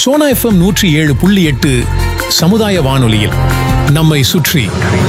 Sona FM நூற்றி ஏழு புள்ளி எட்டு சமுதாய வானொலியில் நம்மை சுற்றி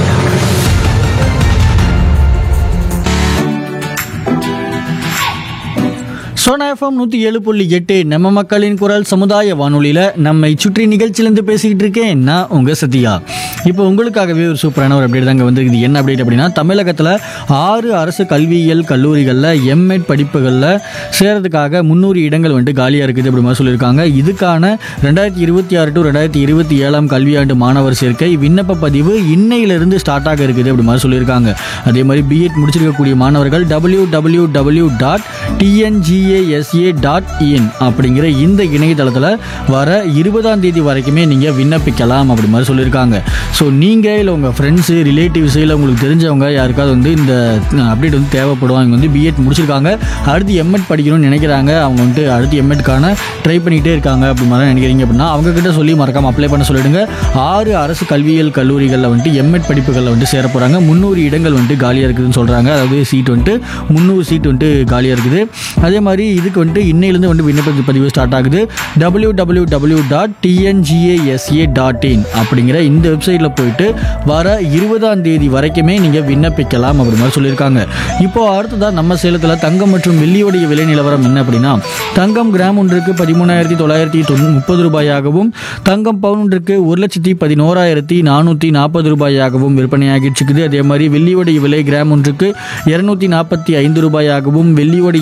சோனா எஃப்எம் நூற்றி ஏழு புள்ளி எட்டு நம்ம மக்களின் குரல் சமுதாய வானொலியில் நம்மை சுற்றி நிகழ்ச்சியிலேருந்து பேசிக்கிட்டு இருக்கேன் நான் உங்கள் சத்யா இப்போ உங்களுக்காகவே ஒரு சூப்பரான ஒரு அப்டேட் தாங்க வந்திருக்குது என்ன அப்டேட் அப்படின்னா தமிழகத்தில் ஆறு அரசு கல்வியியல் கல்லூரிகளில் எம்எட் படிப்புகளில் சேர்றதுக்காக முந்நூறு இடங்கள் வந்துட்டு காலியாக இருக்குது அப்படி மாதிரி சொல்லியிருக்காங்க இதுக்கான ரெண்டாயிரத்தி இருபத்தி ஆறு டு ரெண்டாயிரத்தி இருபத்தி ஏழாம் கல்வியாண்டு மாணவர் சேர்க்கை விண்ணப்ப பதிவு இன்னையிலிருந்து ஸ்டார்ட் ஆக இருக்குது அப்படி மாதிரி சொல்லியிருக்காங்க அதே மாதிரி பிஎட் முடிச்சிருக்கக்கூடிய மாணவர்கள் W W W dot TNGASA dot in அப்படிங்கிற இந்த இணையதளத்தில் வர இருபதாம் தேதி வரைக்குமே நீங்கள் விண்ணப்பிக்கலாம் அப்படி மாதிரி சொல்லியிருக்காங்க ஸோ நீங்கள் இல்லை உங்கள் ஃப்ரெண்ட்ஸு ரிலேட்டிவ்ஸ் இல்லை உங்களுக்கு தெரிஞ்சவங்க யாருக்காவது வந்து இந்த அப்டேட் வந்து தேவைப்படும் அவங்க வந்து பிஎட் முடிச்சிருக்காங்க அடுத்து எம்எட் படிக்கணும்னு நினைக்கிறாங்க அவங்க வந்துட்டு அடுத்து எம்எட்கான ட்ரை பண்ணிகிட்டே இருக்காங்க அப்படி மாதிரி நினைக்கிறீங்க அப்படின்னா அவங்க கிட்ட சொல்லி மறக்காம அப்ளை பண்ண சொல்லிடுங்க ஆறு அரசு கல்வியியல் கல்லூரிகளில் வந்துட்டு எம்எட் படிப்புகளில் வந்துட்டு சேர போகிறாங்க முந்நூறு இடங்கள் வந்துட்டு காலியாக இருக்குதுன்னு சொல்கிறாங்க அதாவது சீட் வந்துட்டு முந்நூறு சீட் வந்துட்டு காலியாக இருக்குது அதே மாதிரி இதுக்கு வந்துட்டு இன்னையிலேருந்து வந்து விண்ணப்ப பதிவு ஸ்டார்ட் ஆகுது W W W dot TNGASA dot in அப்படிங்கிற இந்த வெப்சைட்டில் போயிட்டு வர இருபதாம் தேதி வரைக்குமே நீங்கள் விண்ணப்பிக்கலாம் அப்படி மாதிரி சொல்லியிருக்காங்க இப்போ அடுத்ததாக நம்ம சேலத்தில் தங்கம் மற்றும் வெள்ளியோடைய விலை நிலவரம் என்ன அப்படின்னா தங்கம் கிராம் ஒன்றுக்கு பதிமூணாயிரத்தி தொள்ளாயிரத்தி தொண்ணூ முப்பது ரூபாயாகவும் தங்கம் பவுன் ஒன்றுக்கு ஒரு லட்சத்தி பதினோராயிரத்தி நானூற்றி நாற்பது ரூபாயாகவும் விற்பனையாகிட்டு இருக்குது அதே மாதிரி வெள்ளியோடைய விலை கிராம் ஒன்றுக்கு இரநூத்தி நாற்பத்தி ஐந்து ரூபாயாகவும் வெள்ளியோடைய